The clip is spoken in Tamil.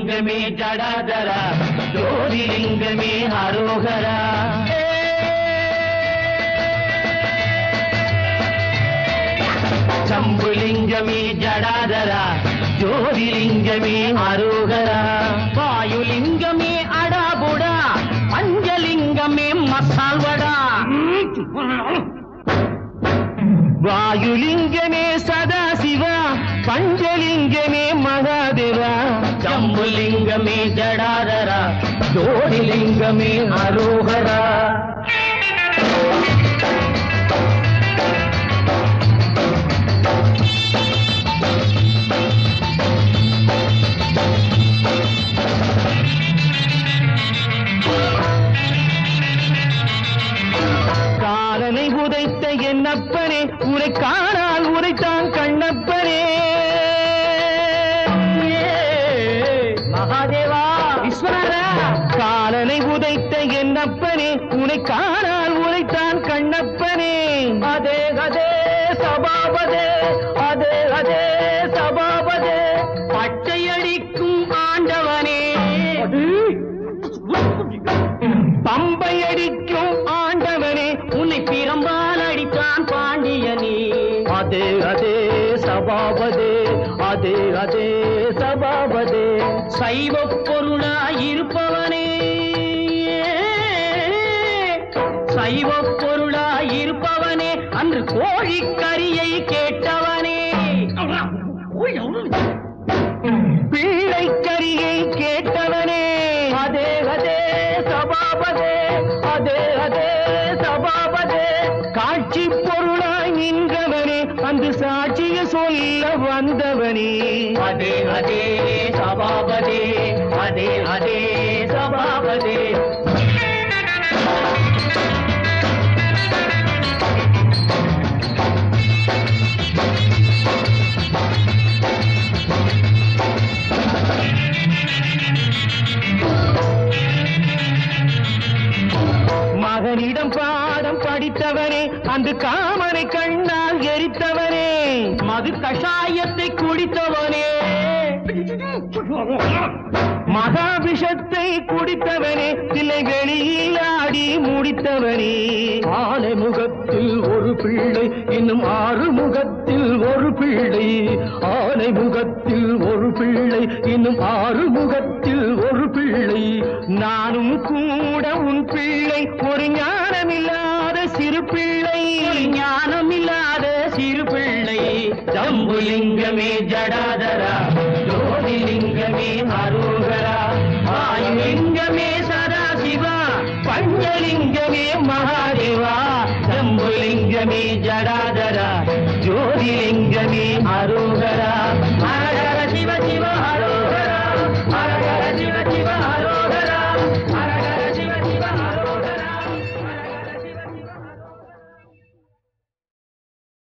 ஜம்புலிங்கமே ஜடாதரா ஜோதிலிங்கமே அரோகரா சம்புலிங்கமே ஜடாதரா ஜோதிலிங்கமே அரோகரா வாயுலிங்கமே அடாபுடா பஞ்சலிங்கமே மசால்வடா வாயுலிங்கமே சதாசிவா பஞ்சலிங்கமே மகாதேவா ஜம்புலிங்கமே ஜடாதரா ஜோதிலிங்கமே அரோகரா காலனை உதைத்த என்னப்பனே உரை காணால் உரைத்தான் கண்ணப்பனே மகாதேவா விஸ்வநாதா காலனை உதைத்த என்னப்பனே உனை காணால் உரைத்தான் கண்ணப்பனே அதே அதே சபாபதே அதே அதே சபாபதே பச்சையடிக்கும் ஆண்டவனே பம்பை அடிக்கும் ஆண்டவனே உன்னை பிரம்பால் அடித்தான் பாண்டியனே அதே அதே சபாபதே அதே அதே சபாபதே சைவ பொருளாயிருப்பவனே சைவ பொருளாயிருப்பவனே அன்று கோழிக்கரியை கேட்டவனே பிள்ளைக்கரியை கேட்டவனே அதே அதே சபாபதே அதே அதே சபாபதே காட்சி பொருளாய் நின்றவனே அந்த சாட்சிய சொல்ல வந்தவனே அதே அதே சபாபதே அதே அதே சபாபதே மகனிடம் பாடம் படித்தவனே அந்த காமனை கண்ணால் எரித்தவனே மது கஷாயத்தை குடித்தவனே மகாபிஷத்தை குடித்தவனே தில்லை வெளியில் ஆடி முடித்தவனே ஆலை முகத்தில் ஒரு பிள்ளை இன்னும் ஆறு முகத்தில் ஒரு பிள்ளை ஆலை முகத்தில் ஒரு பிள்ளை இன்னும் ஆறு முகத்தில் ஒரு பிள்ளை நானும் கூட உன் பிள்ளை ஒரு ஞானமில்லாத சிறு பிள்ளை ஞானமில்லாத சிறு பிள்ளை ஜம்புலிங்கமே ஜடாதரா ஜோதிலிங்கமே அருகரா ஆயுலிங்கமே சதாசிவா பஞ்சலிங்கமே மகாதேவா ஜம்புலிங்கமே ஜடாதரா ஜோதிலிங்கமே அருகரா